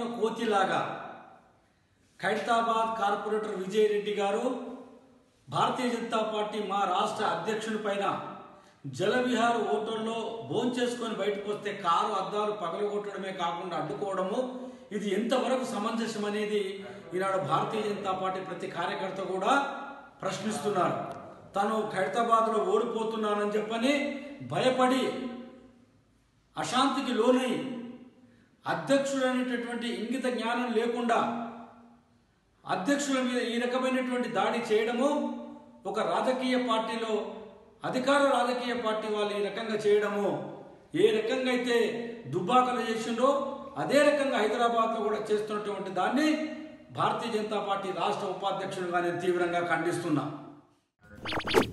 తాగిన కోతిలాగా Khairatabad corporator Vijay Reddy garu Bharatiya Janata party మా రాష్ట్ర అధ్యక్షుని పైన జలవిహార్ హోటల్లో భోంచేసుకొని బయటకు వస్తే కారు అద్దాలు పగలగొట్టడమే కాకుండా అడ్డుకోవడము ఇది ఎంతవరకు సమంజసం అనేది ఈనాడు భారతీయ జనతా పార్టీ ప్రతి కార్యకర్త కూడా ప్రశ్నిస్తున్నారు తను ఖైరతాబాద్లో ఓడిపోతున్నానని చెప్పని భయపడి అశాంతికి లోనై అధ్యక్షుడు అనేటటువంటి ఇంగిత జ్ఞానం లేకుండా అధ్యక్షుల మీద ఈ రకమైనటువంటి దాడి చేయడము ఒక రాజకీయ పార్టీలో అధికార రాజకీయ పార్టీ వాళ్ళు ఈ రకంగా చేయడము ఏ రకంగా అయితే దుబ్బాకలు చేసిండో అదే రకంగా హైదరాబాద్లో కూడా చేస్తున్నటువంటి దాన్ని భారతీయ జనతా పార్టీ రాష్ట్ర ఉపాధ్యక్షులుగా నేను తీవ్రంగా ఖండిస్తున్నా